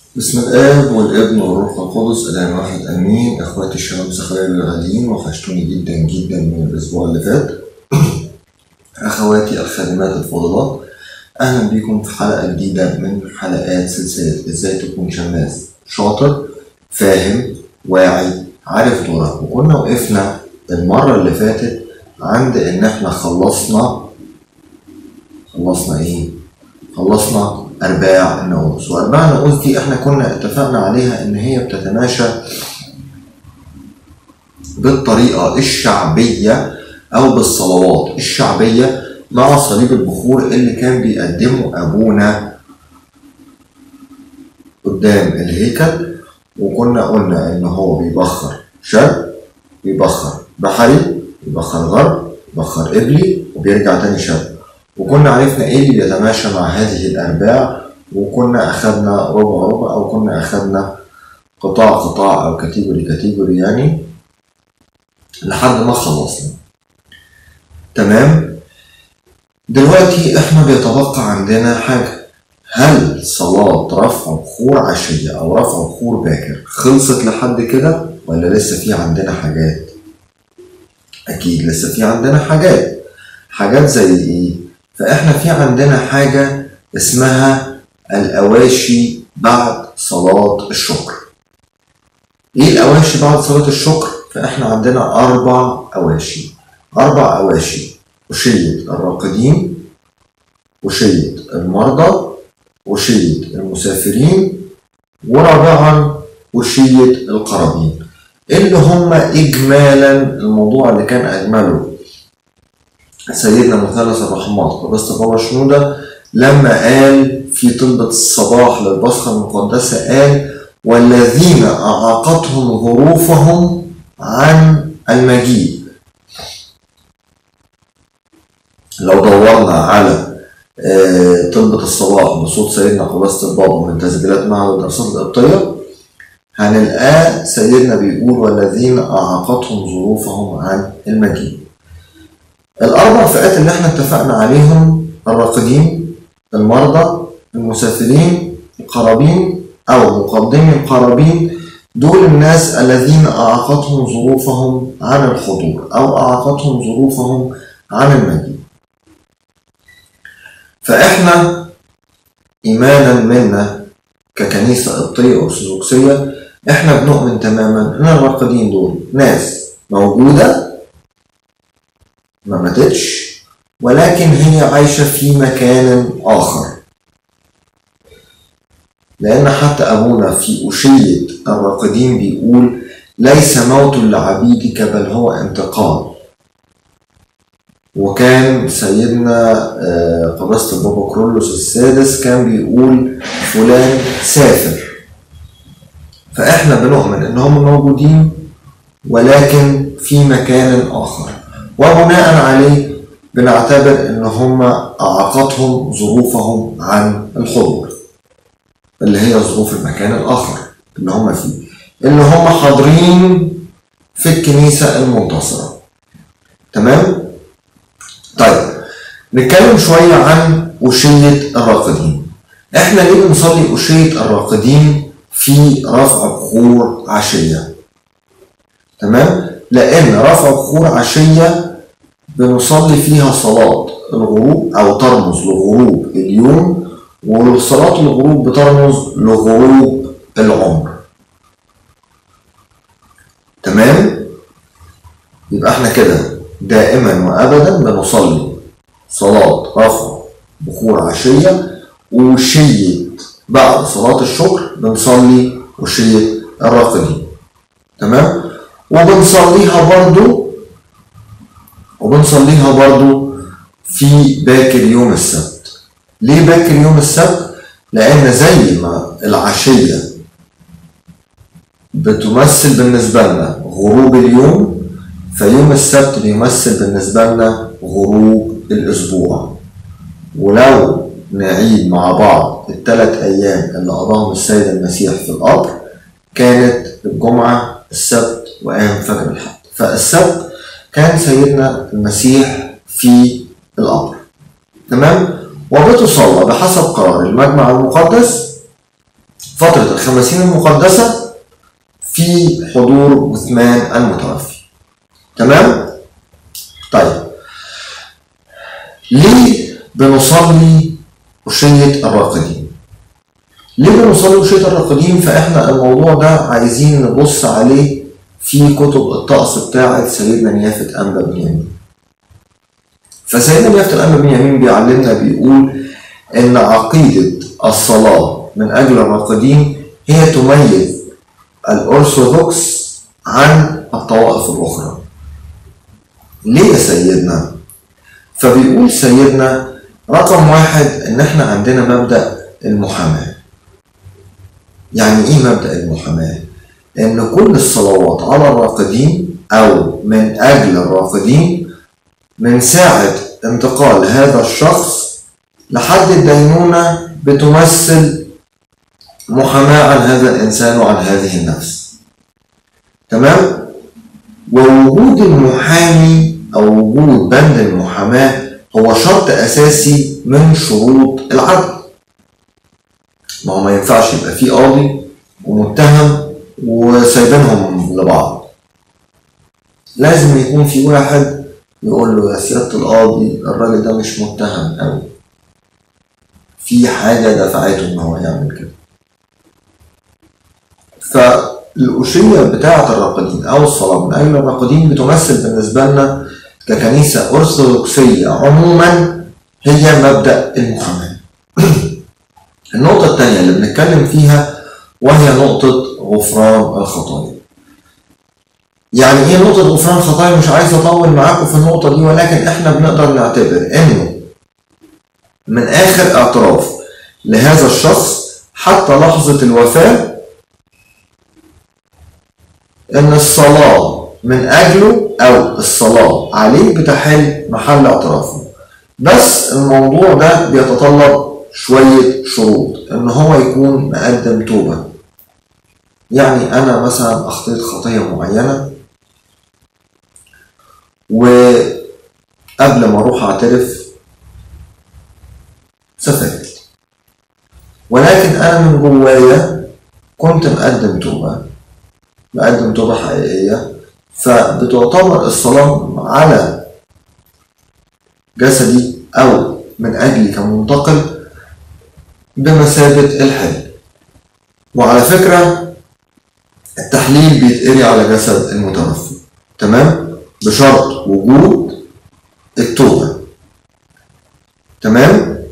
بسم الآب والابن والروح القدس إله واحد آمين إخواتي الشباب الصغير الغاليين وحشتوني جدا جدا من الأسبوع اللي فات أخواتي الخادمات الفاضلات أهلا بكم في حلقة جديدة من حلقات سلسلة إزاي تكون شماس شاطر فاهم واعي عارف دورك وكنا وقفنا المرة اللي فاتت عند إن إحنا خلصنا خلصنا إيه؟ خلصنا أرباع النقوس وأرباع النقوس دي إحنا كنا اتفقنا عليها إن هي بتتماشى بالطريقة الشعبية أو بالصلوات الشعبية مع صليب البخور اللي كان بيقدمه أبونا قدام الهيكل وكنا قلنا إن هو بيبخر شرق بيبخر بحري بيبخر غرب بيبخر قبلي وبيرجع تاني شرق وكنا عرفنا ايه اللي بيتماشى مع هذه الارباع وكنا اخذنا ربع ربع او كنا اخذنا قطاع قطاع او كاتيجوري كاتيجوري يعني لحد ما خلصنا تمام دلوقتي احنا بيتبقى عندنا حاجة هل صلاة رفع بخور عشية او رفع بخور باكر خلصت لحد كده ولا لسه في عندنا حاجات اكيد لسه في عندنا حاجات حاجات زي ايه فاحنا في عندنا حاجة اسمها الأواشي بعد صلاة الشكر. إيه الأواشي بعد صلاة الشكر؟ فإحنا عندنا أربع أواشي. أربع أواشي أشية الراقدين أشية المرضى أشية المسافرين ورابعا أشية القرابين اللي هم إجمالا الموضوع اللي كان أجمله سيدنا مثلث الرحمات قداسة بابا شنودة لما قال في طلبة الصباح للبصرة المقدسة قال والذين أعاقتهم ظروفهم عن المجيء لو دورنا على طلبة الصباح بصوت سيدنا قداسة البابا من تسجيلات معهد الدراسات القبطية هنلقاه سيدنا بيقول والذين أعاقتهم ظروفهم عن المجيء الأربع فئات اللي احنا اتفقنا عليهم الراقدين المرضى المسافرين القرابين أو مقدمي القرابين دول الناس الذين أعاقتهم ظروفهم عن الحضور أو أعاقتهم ظروفهم عن المجيء فإحنا إيمانا منا ككنيسة قبطية أرثوذكسية إحنا بنؤمن تماما إن الراقدين دول ناس موجودة ما ماتتش ولكن هي عايشة في مكان آخر لأن حتى أبونا في أشية الراقدين بيقول ليس موت لعبيدك بل هو انتقال وكان سيدنا قداسة البابا كرولوس السادس كان بيقول فلان سافر فإحنا بنؤمن إن هم موجودين ولكن في مكان آخر وبناء عليه بنعتبر ان هم اعاقتهم ظروفهم عن الحضور اللي هي ظروف المكان الاخر اللي هم فيه اللي هم حاضرين في الكنيسة المنتصرة تمام طيب نتكلم شوية عن أشية الراقدين احنا ليه بنصلي أشية الراقدين في رفع بخور عشية تمام لأن رفع بخور عشية بنصلي فيها صلاة الغروب أو ترمز لغروب اليوم وصلاة الغروب بترمز لغروب العمر تمام يبقى احنا كده دائما وأبدا بنصلي صلاة رفع بخور عشية وشية بعد صلاة الشكر بنصلي وشية الراقدين تمام وبنصليها برضو وبنصليها برضو في باكر يوم السبت ليه باكر يوم السبت لان زي ما العشية بتمثل بالنسبة لنا غروب اليوم فيوم السبت بيمثل بالنسبة لنا غروب الأسبوع ولو نعيد مع بعض الثلاث أيام اللي قضاهم السيد المسيح في القبر كانت الجمعة السبت وأيام فجر الحد فالسبت كان سيدنا المسيح في القبر تمام وبتصلى بحسب قرار المجمع المقدس فترة الخمسين المقدسة في حضور جثمان المتوفي تمام؟ طيب ليه بنصلي أشية الراقدين؟ ليه بنصلي أشية الراقدين؟ فإحنا الموضوع ده عايزين نبص عليه في كتب الطقس بتاعة سيدنا نيافة أنبا بنيامين. فسيدنا نيافة الأنبا بنيامين بيعلمنا بيقول إن عقيدة الصلاة من أجل الراقدين هي تميز الأرثوذكس عن الطوائف الأخرى. ليه يا سيدنا؟ فبيقول سيدنا رقم واحد إن إحنا عندنا مبدأ المحاماة. يعني إيه مبدأ المحاماة؟ إن كل الصلوات على الراقدين أو من أجل الراقدين من ساعة انتقال هذا الشخص لحد الدينونة بتمثل محاماة عن هذا الإنسان وعن هذه النفس. تمام؟ ووجود المحامي أو وجود بند المحاماة هو شرط أساسي من شروط العدل. ما هو ما ينفعش يبقى في قاضي ومتهم وسايبينهم لبعض. لازم يكون في واحد يقول له يا سيادة القاضي الراجل ده مش متهم أوي. في حاجة دفعته إن هو يعمل كده. فالأشية بتاعة الراقدين أو الصلاة من أجل الراقدين بتمثل بالنسبة لنا ككنيسة أرثوذكسية عموما هي مبدأ المحاماة. النقطة الثانية اللي بنتكلم فيها وهي نقطة غفران الخطايا. يعني ايه نقطة غفران الخطايا مش عايز اطول معاكم في النقطة دي ولكن احنا بنقدر نعتبر انه من اخر اعتراف لهذا الشخص حتى لحظة الوفاة ان الصلاة من اجله او الصلاة عليه بتحل محل اعترافه بس الموضوع ده بيتطلب شوية شروط ان هو يكون مقدم توبة يعني انا مثلا اخطيت خطية معينة وقبل ما اروح اعترف سافرت ولكن انا من جوايا كنت مقدم توبه مقدم توبه حقيقيه فبتعتبر الصلاه على جسدي او من اجلي كمنتقل بمثابه الحل وعلى فكره التحليل بيتقري على جسد المتوفي تمام بشرط وجود التوبه تمام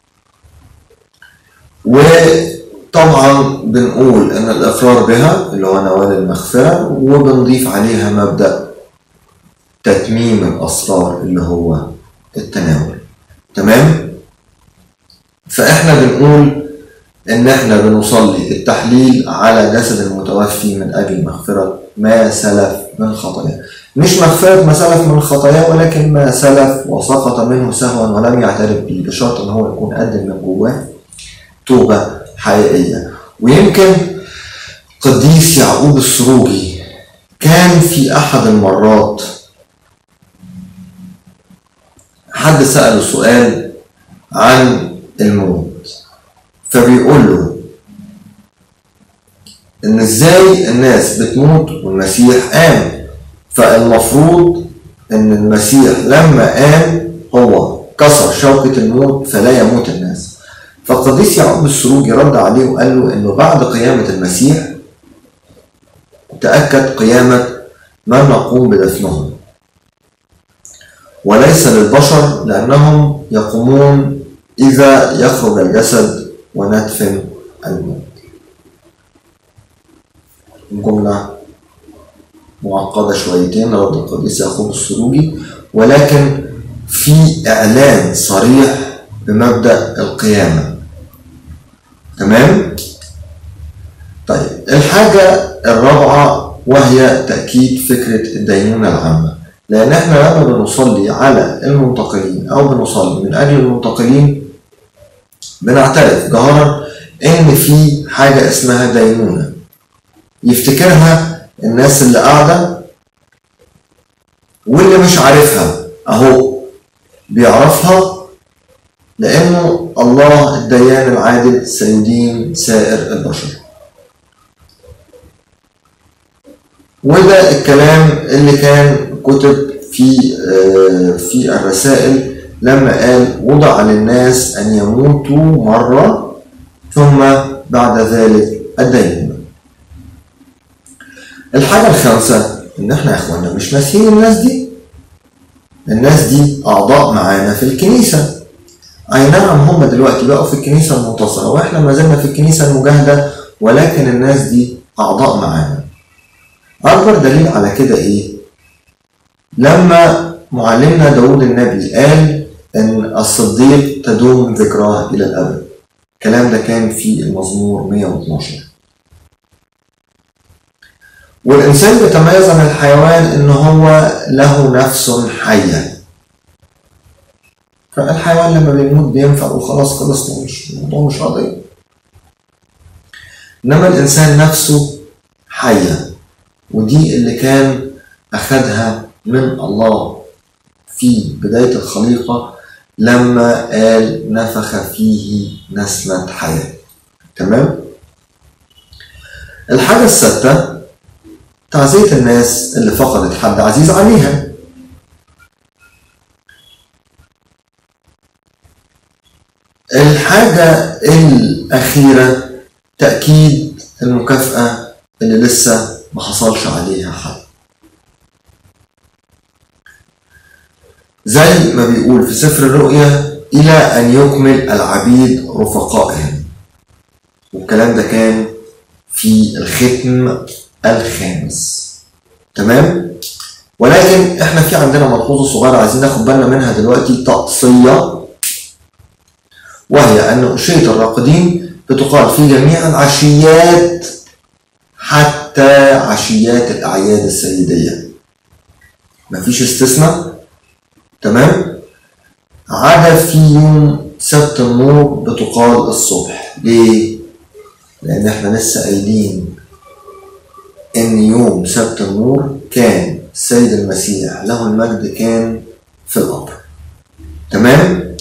وطبعا بنقول ان الاقرار بها اللي هو نوال المغفره وبنضيف عليها مبدا تتميم الاسرار اللي هو التناول تمام فاحنا بنقول ان احنا بنصلي التحليل على جسد المتوفي من اجل مغفره ما سلف من خطاياه مش مغفرة ما سلف من الخطايا ولكن ما سلف وسقط منه سهوا ولم يعترف به بشرط ان هو يكون قدم من جواه توبة حقيقية ويمكن قديس يعقوب السروجي كان في أحد المرات حد سأله سؤال عن الموت فبيقول له إن إزاي الناس بتموت والمسيح قام فالمفروض إن المسيح لما قام هو كسر شوكة الموت فلا يموت الناس فالقديس يعقوب السروجي رد عليه وقال له انه بعد قيامة المسيح تأكد قيامة من نقوم بدفنهم وليس للبشر لأنهم يقومون إذا يخرج الجسد وندفن الموت جملة معقدة شويتين رد القديس يعقوب السروجي ولكن في إعلان صريح بمبدأ القيامة تمام؟ طيب الحاجة الرابعة وهي تأكيد فكرة الدينونة العامة لأن احنا لما بنصلي على المنتقلين أو بنصلي من أجل المنتقلين بنعترف جهرا إن في حاجة اسمها دينونة يفتكرها الناس اللي قاعدة واللي مش عارفها أهو بيعرفها لأنه الله الديان العادل سيدين سائر البشر وده الكلام اللي كان كتب في في الرسائل لما قال وضع للناس أن يموتوا مرة ثم بعد ذلك الدينونة الحاجة الخامسة إن إحنا يا إخوانا مش ناسيين الناس دي الناس دي أعضاء معانا في الكنيسة أي نعم هم دلوقتي بقوا في الكنيسة المنتصرة وإحنا ما زلنا في الكنيسة المجاهدة ولكن الناس دي أعضاء معانا أكبر دليل على كده إيه؟ لما معلمنا داود النبي قال إن الصديق تدوم ذكراه إلى الأبد الكلام ده كان في المزمور 112 والإنسان بيتميز عن الحيوان إن هو له نفس حية فالحيوان لما بيموت بينفع وخلاص خلصنا مش الموضوع مش قضية إنما الإنسان نفسه حية ودي اللي كان أخدها من الله في بداية الخليقة لما قال نفخ فيه نسمة حياة تمام؟ الحاجة السادسة تعزية الناس اللي فقدت حد عزيز عليها الحاجة الأخيرة تأكيد المكافأة اللي لسه ما حصلش عليها حد زي ما بيقول في سفر الرؤيا إلى أن يكمل العبيد رفقائهم والكلام ده كان في الختم الخامس تمام ولكن احنا في عندنا ملحوظه صغيره عايزين ناخد بالنا منها دلوقتي تقصيه وهي ان اشيه الراقدين بتقال في جميع العشيات حتى عشيات الاعياد السيديه مفيش استثناء تمام عدا في يوم سبت النور بتقال الصبح ليه لان احنا لسه قايلين ان يوم سبت النور كان السيد المسيح له المجد كان في القبر تمام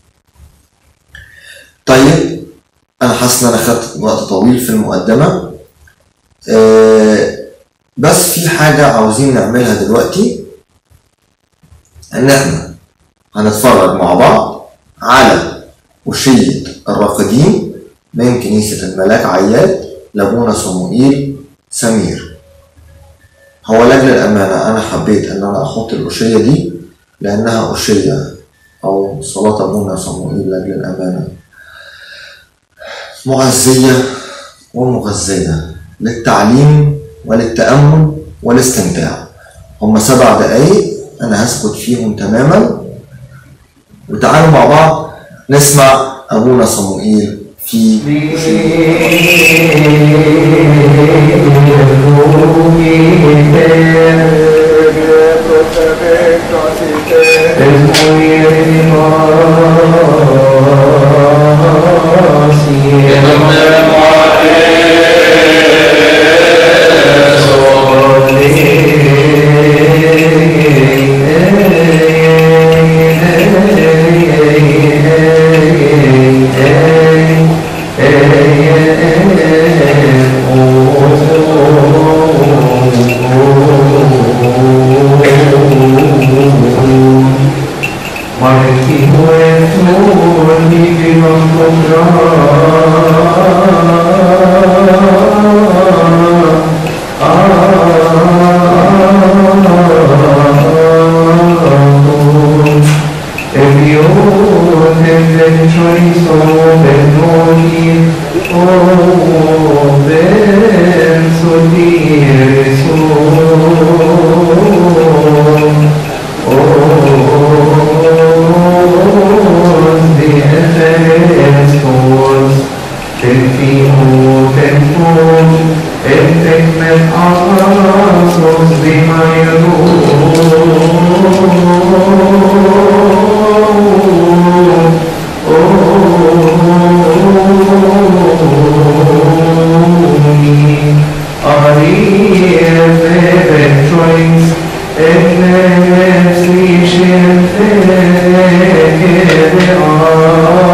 طيب انا حاسس ان انا خدت وقت طويل في المقدمه آه بس في حاجه عاوزين نعملها دلوقتي ان احنا هنتفرج مع بعض على وشية الراقدين من كنيسة الملاك عياد لابونا صموئيل سمير هو لاجل الأمانة أنا حبيت إن أنا أحط الأشية دي لأنها أشية أو صلاة أبونا صموئيل لاجل الأمانة معزية ومغذية للتعليم وللتأمل والاستمتاع هم سبع دقايق أنا هسكت فيهم تماما وتعالوا مع بعض نسمع أبونا صموئيل في Amen.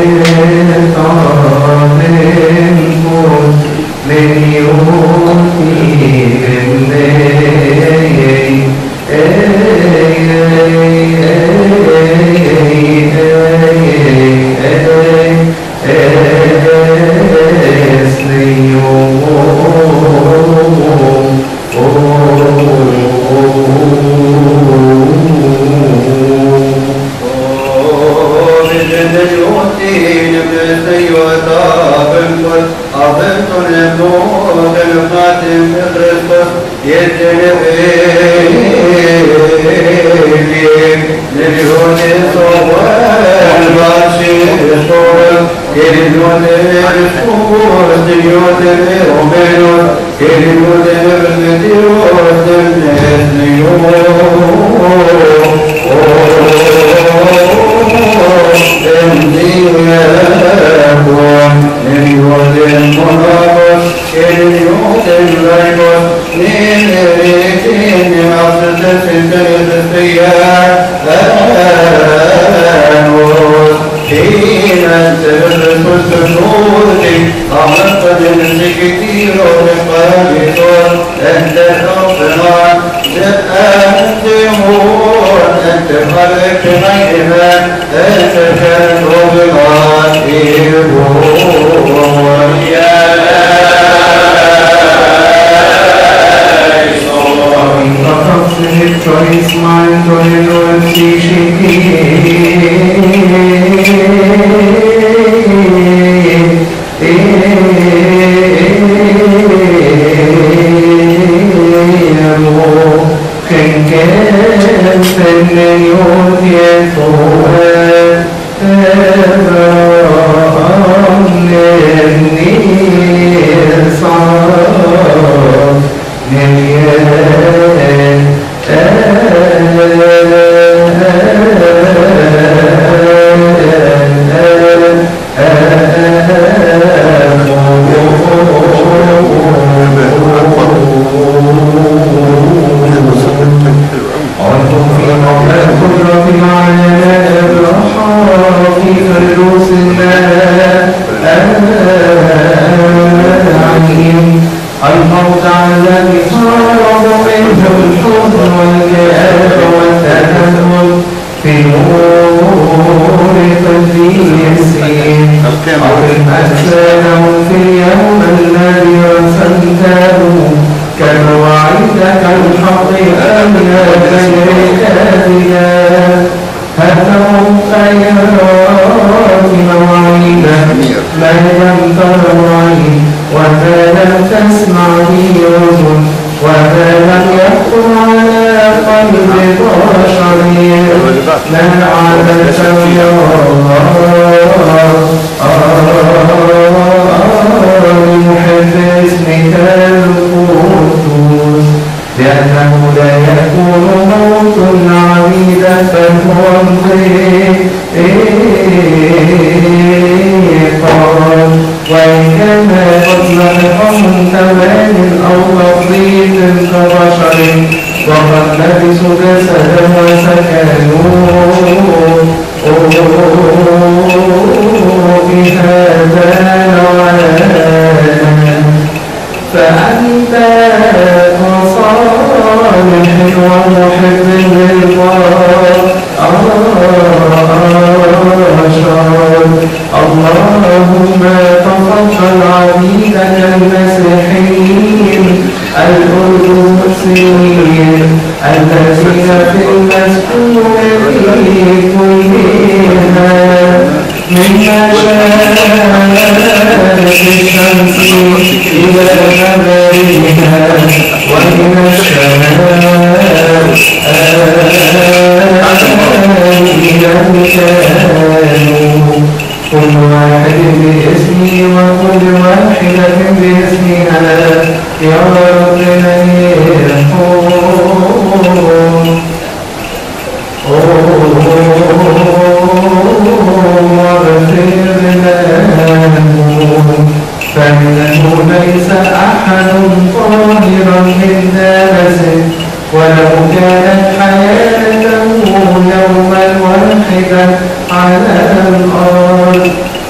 يوما واحدا على الأرض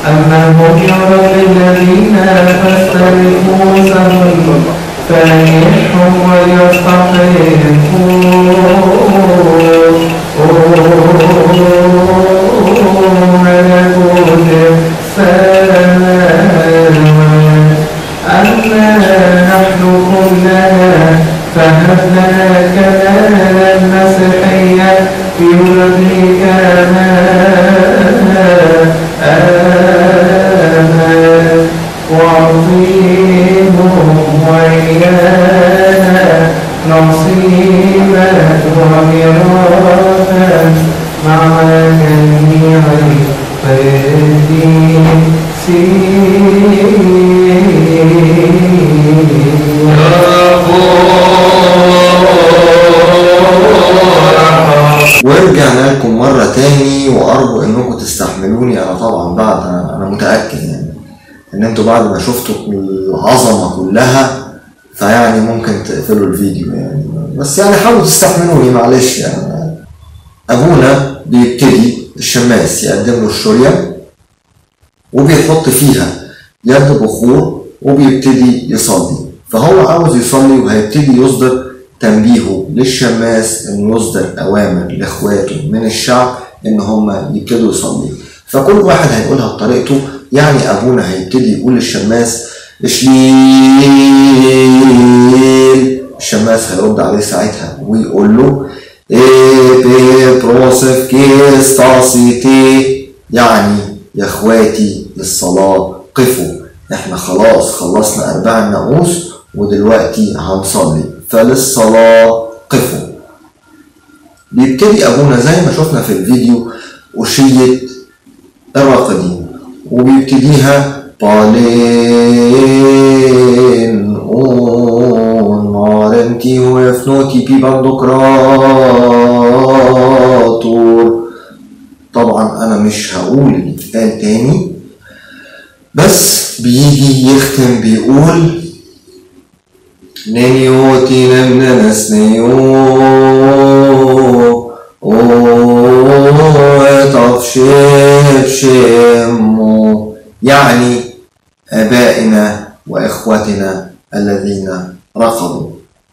هم يرى الذين فاسترقوا سهم فانحهم ويستحقون ملكوت السماوات أما نحن كلنا فهب لنا كمال المسيحية يرضيك ما آمن وعظيم وإيانا نصيبا وميراثا مع جميع القديسين ورجعنا لكم مرة تاني وأرجو إنكم تستحملوني أنا طبعا بعد أنا أنا متأكد يعني إن أنتوا بعد ما شفتوا العظمة كلها فيعني ممكن تقفلوا الفيديو يعني بس يعني حاولوا تستحملوني معلش يعني أبونا بيبتدي الشماس يقدم له الشورية وبيحط فيها يد بخور وبيبتدي يصلي فهو عاوز يصلي وهيبتدي يصدر تنبيهه للشماس انه يصدر اوامر لاخواته من الشعب ان هم يبتدوا يصلي فكل واحد هيقولها بطريقته يعني ابونا هيبتدي يقول للشماس اشليل الشماس هيرد عليه ساعتها ويقول له ايه بروسف كيستاسيتي يعني يا اخواتي للصلاة قفوا احنا خلاص خلصنا ارباع الناموس ودلوقتي هنصلي فللصلاة قفوا بيبتدي ابونا زي ما شفنا في الفيديو أشية الراقدين وبيبتديها بالين اون مارنتي وفنوتي بي باندوكراتور طبعا انا مش هقول اللي اتقال تاني بس بيجي يختم بيقول نيوتي نمنس نيو طف شيب شمو يعني آبائنا وإخوتنا الذين رفضوا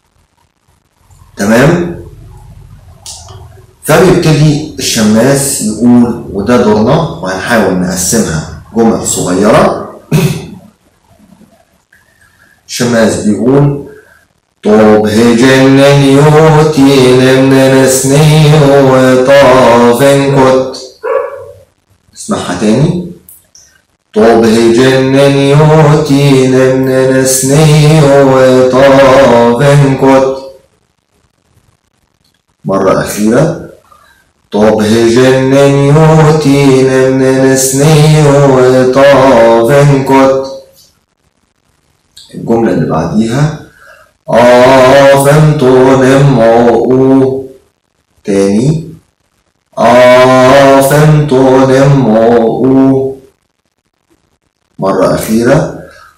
تمام فبيبتدي الشماس يقول وده دورنا وهنحاول نقسمها جمل صغيرة الشماس بيقول طوب هجن يوتي لمن نسني وطافن كت اسمعها تاني طوب هجن يوتي لمن نسني وطافن كت مرة أخيرة طوب هجن يوتي لمن نسني وطافن كت الجملة اللي بعديها آفنتون مو تاني آفنتون مو مرة أخيرة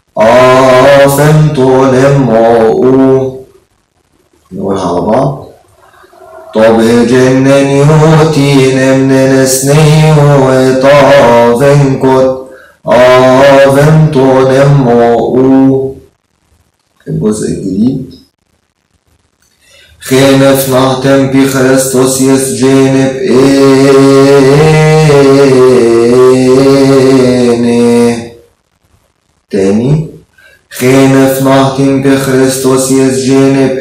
آفنتون مو نقولها على بعض طب جنن يوتين من نسني وطافن كت آفنتون مو الجزء الجديد خينف نهتم بخريستوس يسجنب إيه تاني خينف نهتم بخريستوس يسجنب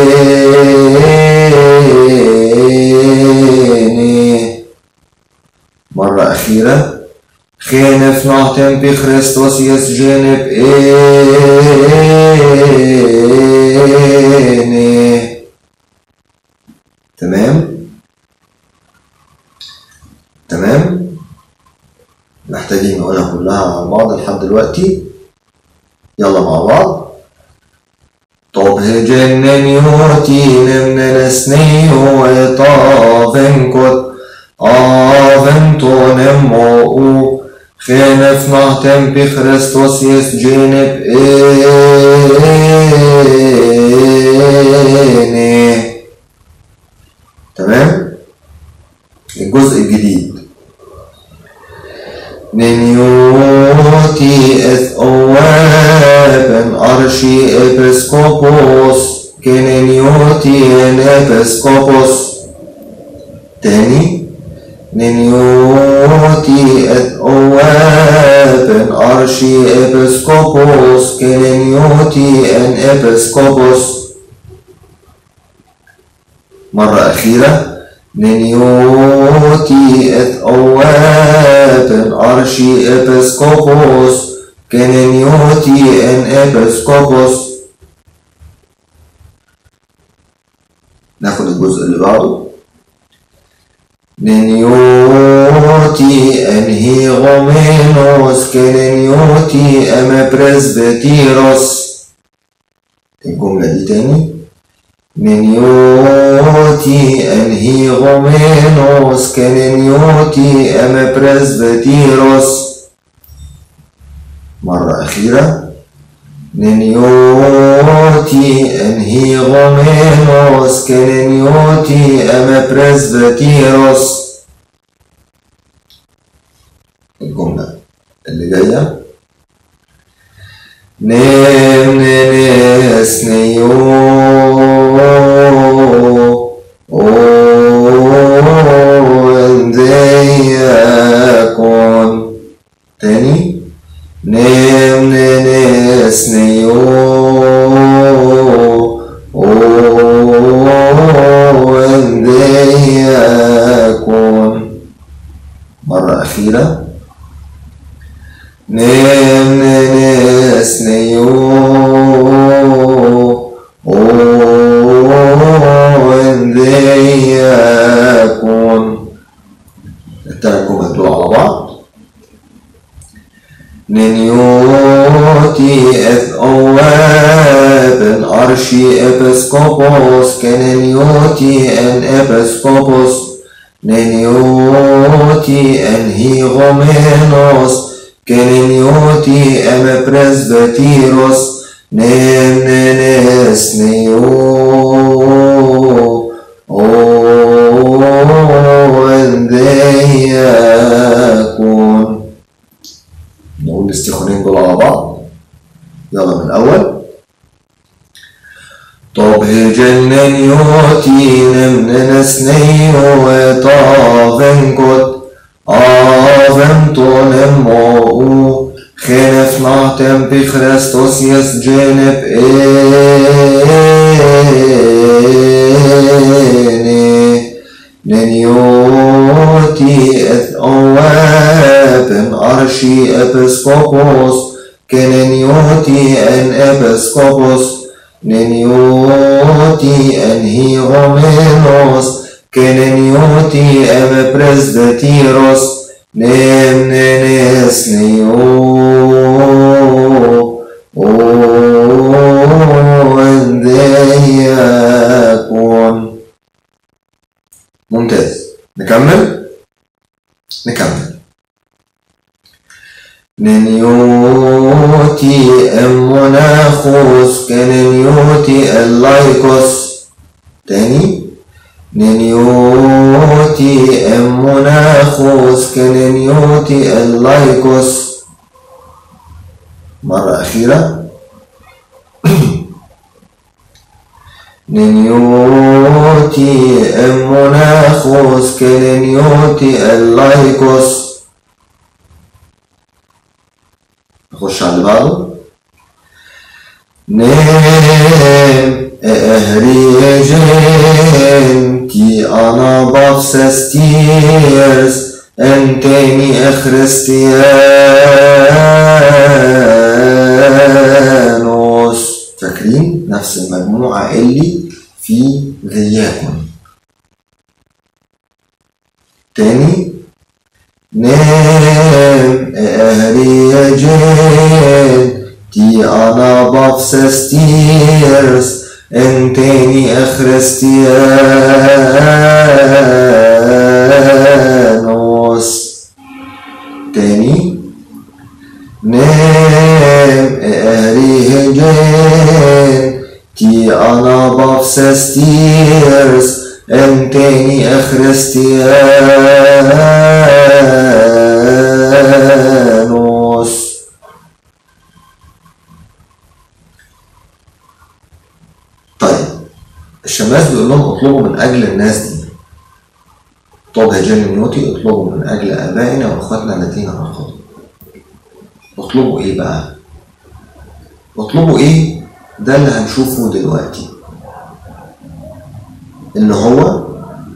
إيه مرة أخيرة خينف نهتم بخريستوس يسجنب إيه تمام تمام محتاجين نقولها كلها مع بعض لحد دلوقتي يلا مع بعض طب هجنن يوتين من نسني وطافن كت آفنتون مو خينف نهتم بخريستوس يسجنب إيه تمام الجزء الجديد نيوتي eth oepen archi episkopos kenenioti en episkopos تاني ننيوتي eth oepen archi episkopos kenenioti en episkopos مرة أخيرة ننيوتي eth oepen archi episkopos kenenioti en episkopos ناخد الجزء اللي بعده ننيوتي انهي غومينوس كننيوتي اما بريسبتيروس الجملة دي تاني ننيوتي انهي غومينوس كننيوتي اما بريسبتيروس مرة أخيرة ننيوتي انهي غومينوس كننيوتي اما بريسبتيروس الجملة اللي جاية نم ننس نيو ديكون تاني نم ننس نيو ديكون مرة أخيرة نم ننس نيو ديكون التلات جمل دول على بعض ننيوتي اث اوابن ارشي ابسكوبوس كننيوتي ان ابسكوبوس ننيوتي ان هيغومينوس كننيوتي ام بريسبتيروس نم ننس نيو ديكون نقول الاستخونين دول على بعض يلا من الأول طب هجلن يوتي نمن نسنيو طاغن كت آفن طولن مو خنف نعتم بخريستوس يسجنب إني ننيوتي اث اوابن ارشي ابسكوبوس كننيوتي ان ابسكوبوس ننيوتي ان هي غومينوس كننيوتي ام بريسبتيروس نم ننس نيو ديكون ممتاز نكمل نكمل ننيوتي ام مناخوس كننيوتي اللايكوس تاني ننيوتي ام مناخوس كننيوتي اللايكوس مرة أخيرة ننيوتي ام مناخوس كننيوتي اللايكوس نخش على اللي بعده نام اهريجين كي انا بفسس تيرز انتني اخريستيانوس فاكرين نفس المجموعة اللي في غياكم تاني نام اهريجين تي انا بفسس تيرز انتني اخريستيانوس تاني نام اهريجين تي انا بفسس تيرز انتني اخريستيانوس الناس بيقول لهم اطلبوا من اجل الناس دي طب هجان نيوتي اطلبوا من اجل ابائنا واخواتنا الذين رفضوا اطلبوا ايه بقى اطلبوا ايه ده اللي هنشوفه دلوقتي اللي هو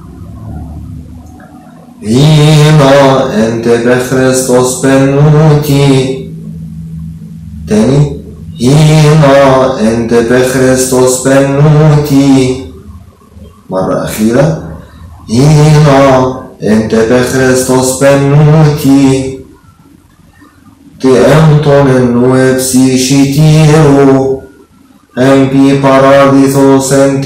هنا انت بخريستوس بنوتي تاني هنا انت بخريستوس بنوتي مرة أخيرة هنا انت بخريستوس بنوتي تأمطن النوبسي شتيرو أمبي باراديثوس انت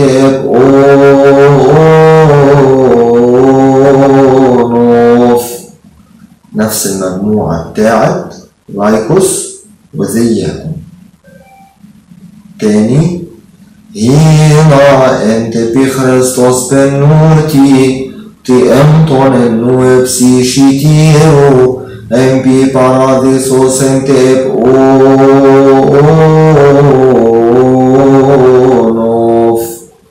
نوف نفس المجموعة بتاعت لايكوس وزيكم تاني هنا انت بخريستوس بنوتي تأمطن النوبسي شتيرو أمبي باراديسوس انت نوف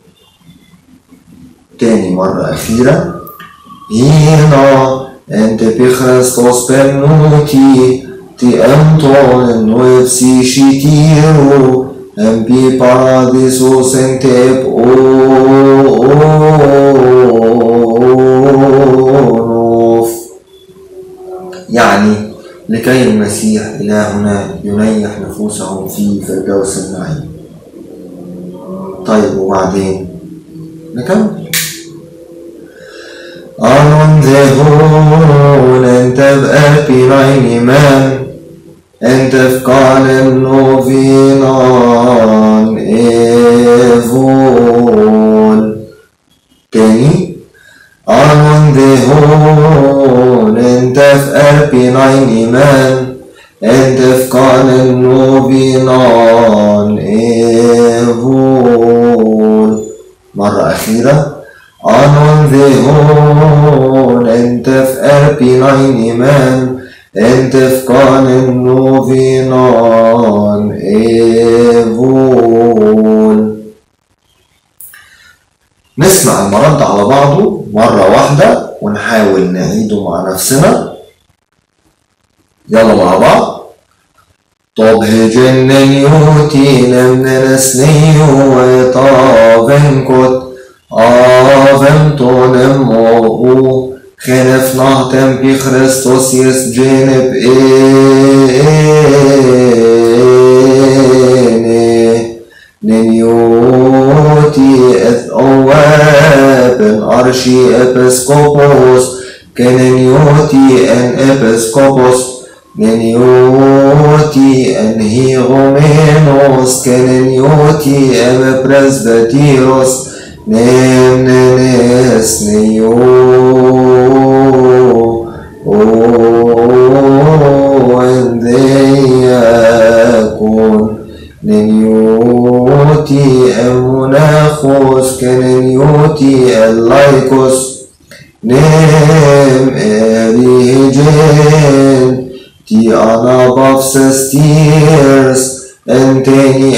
تاني مرة أخيرة هنا انت بخريستوس بنوتي تأمطن النوبسي شتيرو أمبي باراديسوس انت نوف يعني لكي المسيح إلهنا ينيح نفوسهم في فردوس النعيم طيب وبعدين نكمل أنون ذهون أنت بقلبي نعيم مان أنت في قال النوفينان إيفون تاني أنون ذهون أنت في قلبي نعيم إيمان أنت في قال النوفينان إيفون مرة أخيرة أنون ذهون أنت في قلبي نعيم إيمان أنت في قان النوفينان إيفون نسمع المرد على بعضه مرة واحدة ونحاول نعيده مع نفسنا يلا مع بعض طب هجن يوتي نمن نسنيو ويطافن كت آفن تونم موهو خنف نهتم بي خريستوس يسجن بإيني ننيوتي إذ أوابن أرشي إبسكوبوس كننيوتي أن إبسكوبوس ننيوتي أن هيغومينوس كننيوتي أم برزبتيروس نم ننس نيو ونديكون ننيوتي أمناخوس كننيوتي اللايكوس نم أريجين تي أنا بفسس تيرس أنتني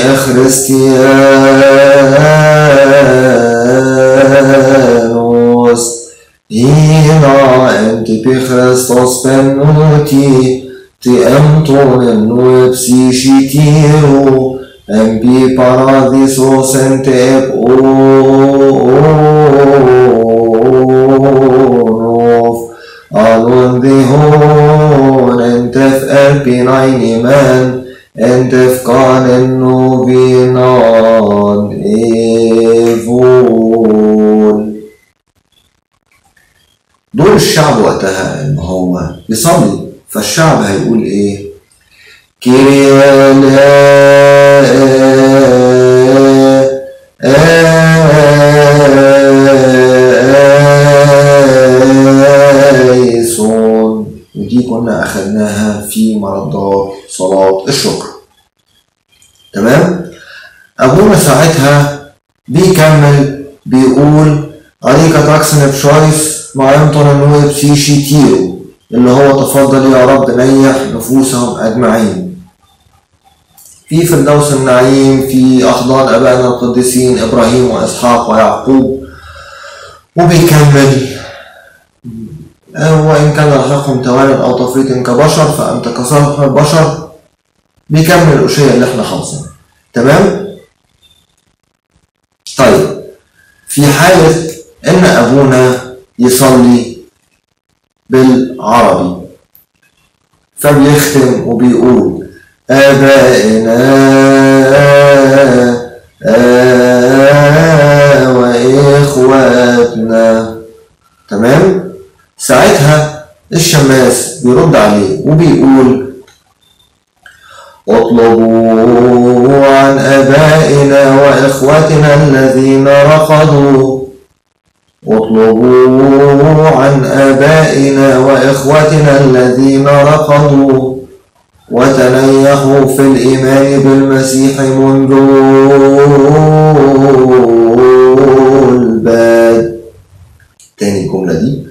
أخرستيانوس هنا أنت بخريستوس بنوتي تأمتون النوبسي شتيرو أم بي باراديسوس أنت أبونوف ألون ذهون أنت في قلبي نعين مان أنت في قان النوبينان إيفون دور الشعب وقتها ان هو يصلي فالشعب هيقول ايه كيرياليسون ودي كنا اخدناها في مردات صلاة الشكر تمام ابونا ساعتها بيكمل بيقول عليك تاكسن بشويس ما يمطن النوب سيشي تيرو اللي هو تفضل يا رب نيح نفوسهم أجمعين في في فردوس النعيم في أحضان أبائنا القديسين إبراهيم وإسحاق ويعقوب وبيكمل وإن كان لحقهم توالد أو تفريط كبشر فأنت كصالح البشر بيكمل الأشياء اللي احنا حافظينها تمام؟ طيب في حالة إن أبونا يصلي بالعربي فبيختم وبيقول آبائنا آه وإخواتنا تمام ساعتها الشماس بيرد عليه وبيقول اطلبوا عن آبائنا وإخوتنا الذين رفضوا اطلبوا عن آبائنا وإخوتنا الذين رفضوا وتنيحوا في الإيمان بالمسيح منذ الباد تاني الجملة دي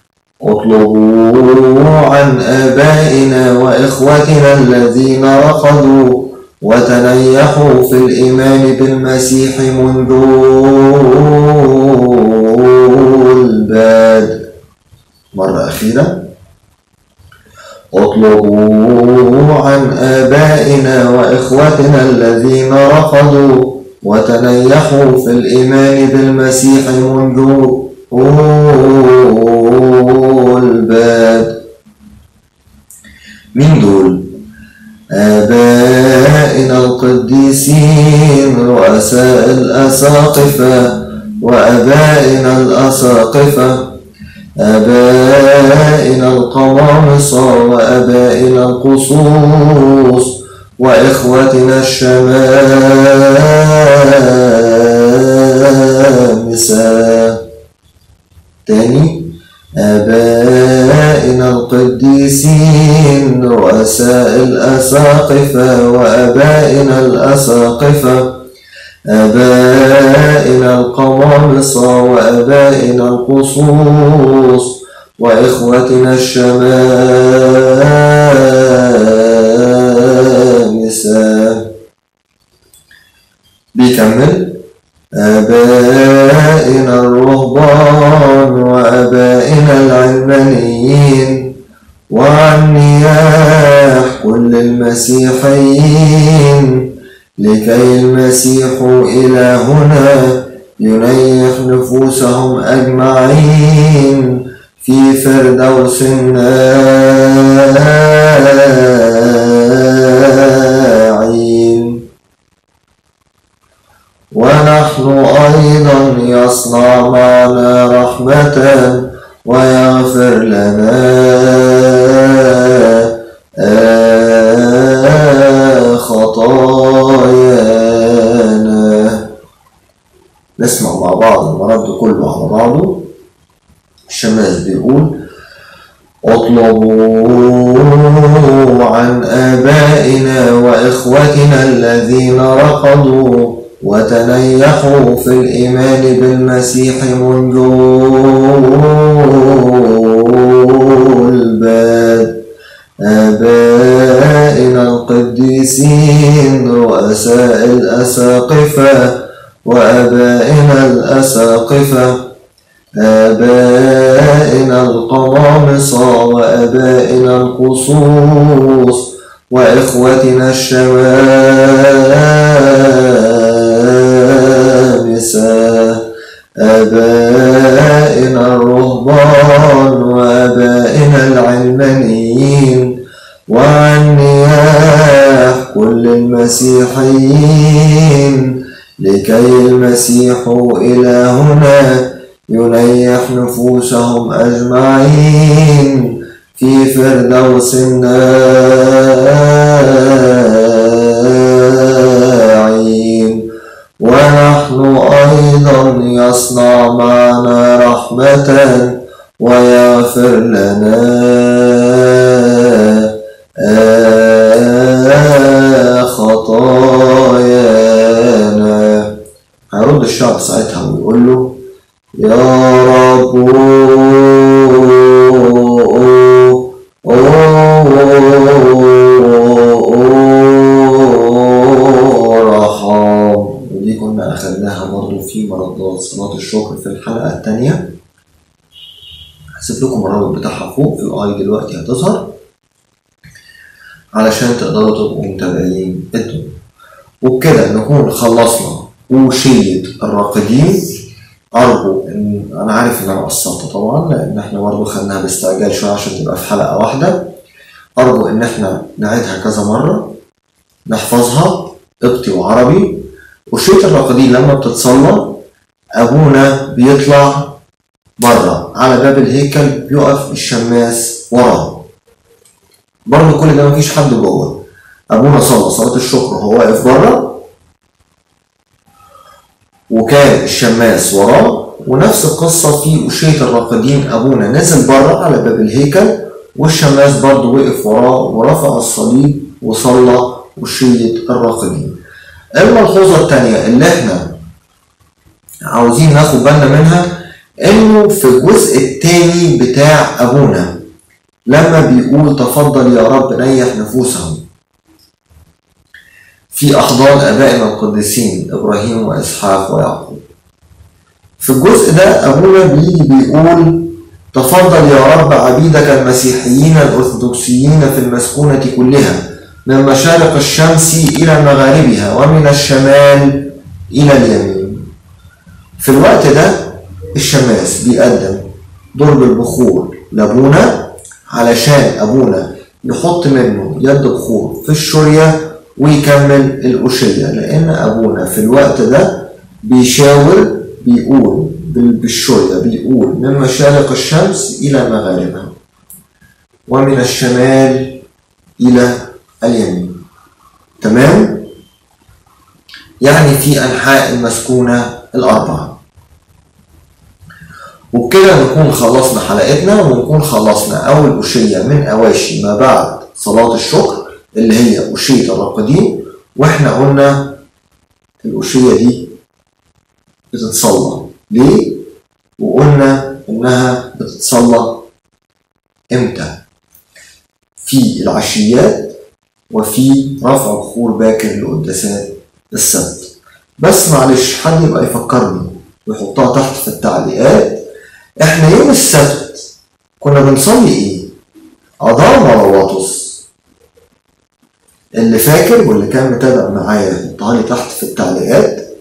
اطلبوا عن آبائنا وإخوتنا الذين رفضوا وتنيحوا في الإيمان بالمسيح منذ الباد مرة أخيرة اطلبوا عن آبائنا وإخوتنا الذين رفضوا وتنيحوا في الإيمان بالمسيح منذ الباد مين دول؟ آبائنا القديسين رؤساء الأساقفة وأبائنا الأساقفة آبائنا القوامصة وأبائنا القصوص وإخوتنا الشمامسة تاني آبائنا القديسين رؤساء الأساقفة وأبائنا الأساقفة آبائنا القوامصة وأبائنا القصوص وإخوتنا الشمامسة بيكمل آبائنا الرهبان وآبائنا العلمانيين وعن نياح كل المسيحيين لكي المسيح إلهنا ينيح نفوسهم أجمعين في فردوس الناعين ونحن أيضا يصنع معنا رحمة ويغفر لنا خطايانا نسمع مع بعض المرد كله على بعضه الشماس بيقول اطلبوا عن آبائنا وإخوتنا الذين رفضوا وتنيحوا في الإيمان بالمسيح منذ الباد آبائنا القديسين رؤساء الأساقفة وأبائنا الأساقفة آبائنا القوامصة وأبائنا القصوص وإخوتنا الشمامسة آبائنا الرهبان وآبائنا العلمانيين وعن نياح كل المسيحيين لكي المسيح إلهنا ينيح نفوسهم أجمعين في فردوس الناعين ونحن أيضا يصنع معنا رحمة ويغفر لنا خطايانا هيرد الشعب ساعتها ويقول له يا رب في مردات صلاة الشكر في الحلقة التانية هسيب لكم الرابط بتاعها فوق في الاي دلوقتي هتظهر علشان تقدروا تبقوا متابعين الدنيا وبكده نكون خلصنا وشية الراقدين أرجو إن أنا عارف إن أنا قصرت طبعا لأن إحنا برضه خدناها باستعجال شوية عشان تبقى في حلقة واحدة أرجو إن إحنا نعيدها كذا مرة نحفظها قبطي وعربي وشية الراقدين لما بتتصلى أبونا بيطلع بره على باب الهيكل بيقف الشماس وراه برضه كل ده مفيش حد جوه أبونا صلى صلاة الشكر وهو واقف بره وكان الشماس وراه ونفس القصة في أشية الراقدين أبونا نزل بره على باب الهيكل والشماس برضه وقف وراه ورفع الصليب وصلى أشية الراقدين الملحوظة التانية اللي احنا عاوزين ناخد بالنا منها انه في الجزء التاني بتاع ابونا لما بيقول تفضل يا رب ريح نفوسهم في أحضان آبائنا القديسين إبراهيم وإسحاق ويعقوب. في الجزء ده أبونا بيجي بيقول تفضل يا رب عبيدك المسيحيين الأرثوذكسيين في المسكونة كلها من مشارق الشمس إلى مغاربها ومن الشمال إلى اليمين. في الوقت ده الشماس بيقدم ضرب البخور لأبونا علشان أبونا يحط منه يد بخور في الشرية ويكمل الأشية لأن أبونا في الوقت ده بيشاور بيقول بالشرية بيقول من مشارق الشمس إلى مغاربها ومن الشمال إلى اليمين تمام؟ يعني في أنحاء المسكونة الأربعة وبكده نكون خلصنا حلقتنا ونكون خلصنا أول أشية من أواشي ما بعد صلاة الشكر اللي هي أشية الراقدين وإحنا قلنا الأشية دي بتتصلى ليه؟ وقلنا إنها بتتصلى إمتى؟ في العشيات وفي رفع بخور باكر لقداسات السبت بس معلش حد يبقى يفكرني ويحطها تحت في التعليقات احنا يوم السبت كنا بنصلي ايه؟ أضام ولا واطس؟ اللي فاكر واللي كان متابع معايا يحطها لي تحت في التعليقات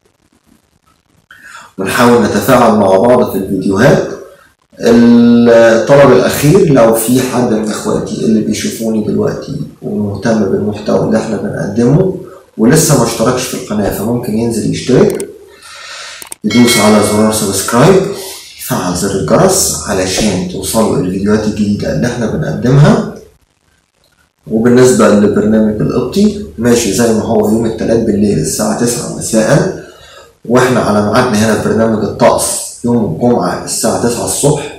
ونحاول نتفاعل مع بعض في الفيديوهات الطلب الأخير لو في حد من إخواتي اللي بيشوفوني دلوقتي ومهتم بالمحتوى اللي احنا بنقدمه ولسه ما اشتركش في القناة فممكن ينزل يشترك يدوس على زرار سبسكرايب يفعل زر الجرس علشان توصلوا الفيديوهات الجديدة اللي احنا بنقدمها وبالنسبة للبرنامج القبطي ماشي زي ما هو يوم الثلاث بالليل الساعة 9 مساء واحنا على ميعادنا هنا في برنامج الطقس يوم الجمعة الساعة 9 الصبح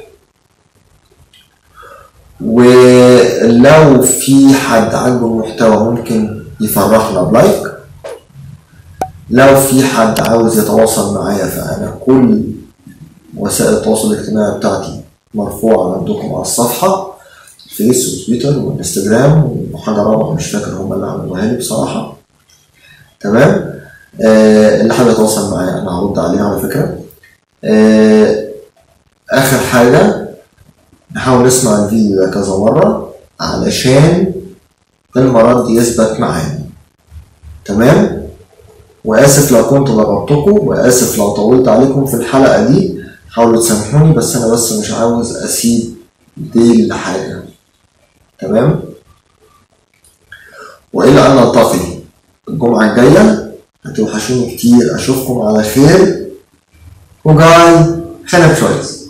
ولو في حد عنده محتوى ممكن يفرحنا بلايك لو في حد عاوز يتواصل معايا فأنا كل وسائل التواصل الاجتماعي بتاعتي مرفوعة عندكم على الصفحة الفيس وتويتر والانستجرام وحاجة رابعة مش فاكر هم اللي عملوها لي بصراحة تمام آه اللي حابب يتواصل معايا أنا هرد عليه على فكرة آه آخر حاجة نحاول نسمع الفيديو ده كذا مرة علشان المرض يثبت معانا تمام وآسف لو كنت ضغطتكم وآسف لو طولت عليكم في الحلقة دي حاولوا تسامحوني بس أنا بس مش عاوز أسيب ديل لحاجة تمام وإلى أن نلتقي الجمعة الجاية هتوحشوني كتير أشوفكم على خير وجاي خلف شويس